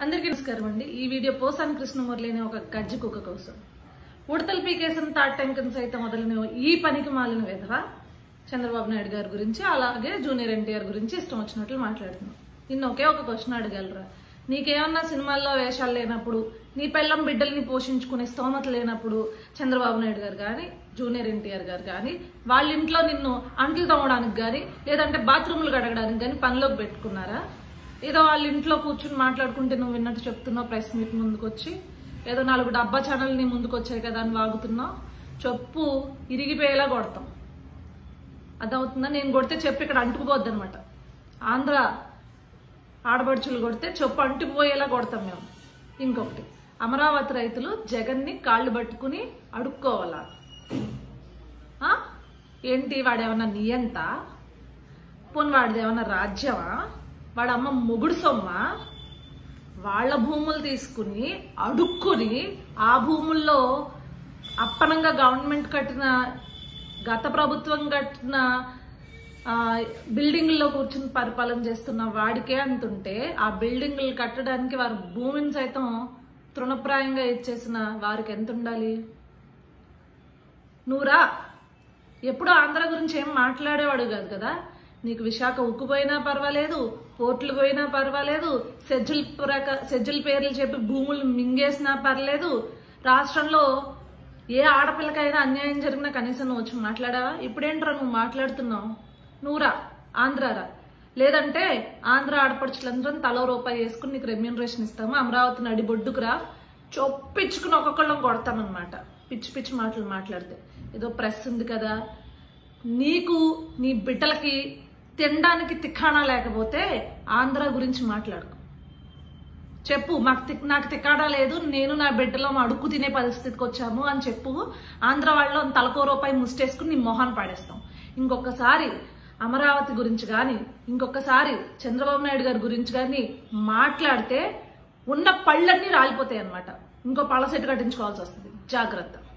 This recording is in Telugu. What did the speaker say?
అందరికీ నమస్కారం అండి ఈ వీడియో పోసాని కృష్ణమురళి అనే ఒక గజ్జి కుక్క కోసం ఉడతలు పీకేసిన తాటంకం సైతం మొదలైన ఈ పనికి మాలిన విధవ చంద్రబాబు నాయుడు గారి గురించి అలాగే జూనియర్ ఎన్టీఆర్ గురించి ఇష్టం వచ్చినట్లు మాట్లాడుతున్నాం నిన్న ఒకే ఒక క్వశ్చన్ అడగలరా నీకేమన్నా సినిమాల్లో వేషాలు లేనప్పుడు నీ పెళ్ళం బిడ్డల్ని పోషించుకునే స్తోమత లేనప్పుడు చంద్రబాబు నాయుడు గారు కానీ జూనియర్ ఎన్టీఆర్ గారు కానీ వాళ్ళ ఇంట్లో నిన్ను అంట్లు తోమడానికి కానీ లేదంటే బాత్రూమ్లు కడగడానికి కానీ పనిలోకి పెట్టుకున్నారా ఏదో వాళ్ళ ఇంట్లో కూర్చుని మాట్లాడుకుంటే నువ్వు విన్నట్టు చెప్తున్నావు ప్రెస్ మీట్ ముందుకు వచ్చి ఏదో నాలుగు డబ్బా ఛానల్ నీ ముందుకు వచ్చాయి కదా అని వాగుతున్నావు చెప్పు ఇరిగిపోయేలా కొడతాం అదవుతుందా నేను కొడితే చెప్పు ఇక్కడ అంటుకుపోద్ది అనమాట ఆంధ్ర ఆడబడుచులు కొడితే చెప్పు అంటుకుపోయేలా కొడతాం మేము ఇంకొకటి అమరావతి రైతులు జగన్ని కాళ్ళు పట్టుకుని అడుక్కోవాలా ఆ? ఏంటి వాడేమన్నా నియంత పోనీ వాడిది ఏమన్నా రాజ్యమా వాడి అమ్మ మొగుడు సొమ్మ వాళ్ళ భూములు తీసుకుని అడుక్కుని ఆ భూముల్లో అప్పనంగా గవర్నమెంట్ కట్టిన గత ప్రభుత్వం కట్టిన ఆ, బిల్డింగుల్లో కూర్చుని పరిపాలన చేస్తున్న వాడికే అంతుంటే ఆ బిల్డింగులు కట్టడానికి వారి భూమిని సైతం తృణప్రాయంగా ఇచ్చేసిన వారికి ఎంత ఉండాలి నువ్వురా ఎప్పుడు ఆంధ్ర గురించి ఏం మాట్లాడేవాడు కాదు కదా నీకు విశాఖ ఉక్కు పోయినా పర్వాలేదు పోర్టులు పోయినా పర్వాలేదు సెజ్జుల ప్రక సెజ్జుల పేర్లు చెప్పి భూములు మింగేసినా పర్లేదు రాష్ట్రంలో ఏ ఆడపిల్లకైనా అన్యాయం జరిగినా కనీసం నువ్వు వచ్చి మాట్లాడావా ఇప్పుడేంట్రా నువ్వు మాట్లాడుతున్నావు నువ్వురా ఆంధ్రారా లేదంటే ఆంధ్ర ఆడపడుచులందరం తలో రూపాయి వేసుకుని నీకు రెమ్యూనరేషన్ ఇస్తాము అమరావతి నడి బొడ్డుకురా చొప్పించుకుని ఒక్కొక్కళ్ళం కొడతామన్నమాట పిచ్చి పిచ్చి మాటలు మాట్లాడితే ఏదో ప్రెస్ ఉంది కదా నీకు నీ బిడ్డలకి తినడానికి తిక్కాణా లేకపోతే ఆంధ్ర గురించి మాట్లాడుకో చెప్పు మాకు తిక్- నాకు తిక్కాడా లేదు నేను నా బిడ్డలో అడుక్కు తినే పరిస్థితికి వచ్చాము అని చెప్పు ఆంధ్ర వాళ్ళు తలకో రూపాయి ముస్టేసుకుని నీ మొహాన్ని పాడేస్తాం ఇంకొకసారి అమరావతి గురించి కానీ ఇంకొకసారి చంద్రబాబు నాయుడు గారి గురించి కానీ మాట్లాడితే ఉన్న పళ్ళన్నీ రాలిపోతాయి అన్నమాట ఇంకో పళ్ళ సెట్ కట్టించుకోవాల్సి వస్తుంది జాగ్రత్త